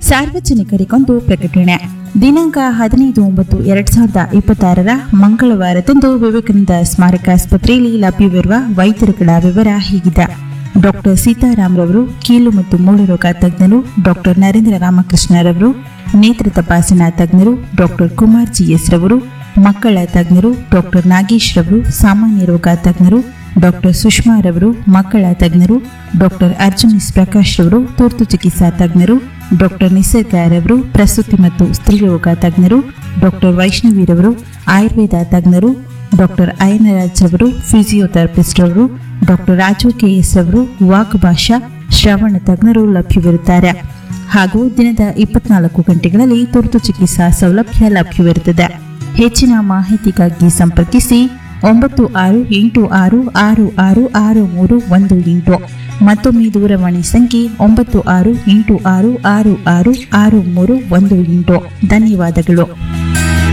ಸಾರ್ವಜನಿಕರಿಗೊಂದು ಪ್ರಕಟಣೆ ದಿನಾಂಕ ಹದಿನೈದು ಒಂಬತ್ತು ಎರಡ್ ಸಾವಿರದ ಇಪ್ಪತ್ತಾರರ ಮಂಗಳವಾರದಂದು ವಿವೇಕಾನಂದ ಸ್ಮಾರಕ ಆಸ್ಪತ್ರೆಯಲ್ಲಿ ಲಭ್ಯವಿರುವ ವೈದ್ಯರುಗಳ ವಿವರ ಹೀಗಿದೆ ಡಾಕ್ಟರ್ ಸೀತಾರಾಮ್ ರವರು ಕೀಲು ಮತ್ತು ಮೂಳೆರೋಗ ತಜ್ಞರು ಡಾಕ್ಟರ್ ನರೇಂದ್ರ ರಾಮಕೃಷ್ಣರವರು ನೇತ್ರ ತಪಾಸಣಾ ತಜ್ಞರು ಡಾಕ್ಟರ್ ಕುಮಾರ್ ಜಿಎಸ್ ರವರು ಮಕ್ಕಳ ತಜ್ಞರು ಡಾಕ್ಟರ್ ನಾಗೇಶ್ ರವರು ಸಾಮಾನ್ಯ ರೋಗ ತಜ್ಞರು ಡಾಕ್ಟರ್ ಸುಷ್ಮಾ ರವರು ಮಕ್ಕಳ ತಜ್ಞರು ಡಾಕ್ಟರ್ ಅರ್ಜುನ್ ಎಸ್ ಪ್ರಕಾಶ್ ರವರು ತುರ್ತು ಚಿಕಿತ್ಸಾ ತಜ್ಞರು ಡಾಕ್ಟರ್ ನಿಸರ್ಗ ರವರು ಪ್ರಸೂತಿ ಮತ್ತು ಸ್ತ್ರೀರೋಗ ತಜ್ಞರು ಡಾಕ್ಟರ್ ವೈಷ್ಣವಿ ರವರು ಆಯುರ್ವೇದ ತಜ್ಞರು ಡಾಕ್ಟರ್ ಅಯ್ಯನರಾಜ್ ಅವರು ಫಿಸಿಯೋಥೆರಪಿಸ್ಟ್ ಅವರು ಡಾಕ್ಟರ್ ರಾಜು ಕೆಎಸ್ ಅವರು ವಾಕ್ ಭಾಷಾ ಶ್ರವಣ ತಜ್ಞರು ಲಭ್ಯವಿರುತ್ತಾರೆ ಹಾಗೂ ದಿನದ ಇಪ್ಪತ್ನಾಲ್ಕು ಗಂಟೆಗಳಲ್ಲಿ ತುರ್ತು ಚಿಕಿತ್ಸಾ ಸೌಲಭ್ಯ ಲಭ್ಯವಿರುತ್ತದೆ ಹೆಚ್ಚಿನ ಮಾಹಿತಿಗಾಗಿ ಸಂಪರ್ಕಿಸಿ ಒಂಬತ್ತು ಆರು ಎಂಟು ಆರು ಆರು ಆರು ಆರು ಮೂರು ಒಂದು ಎಂಟು ಮತ್ತೊಮ್ಮೆ ದೂರವಾಣಿ ಸಂಖ್ಯೆ ಒಂಬತ್ತು ಆರು ಎಂಟು ಆರು ಆರು ಆರು ಆರು ಮೂರು ಒಂದು ಎಂಟು ಧನ್ಯವಾದಗಳು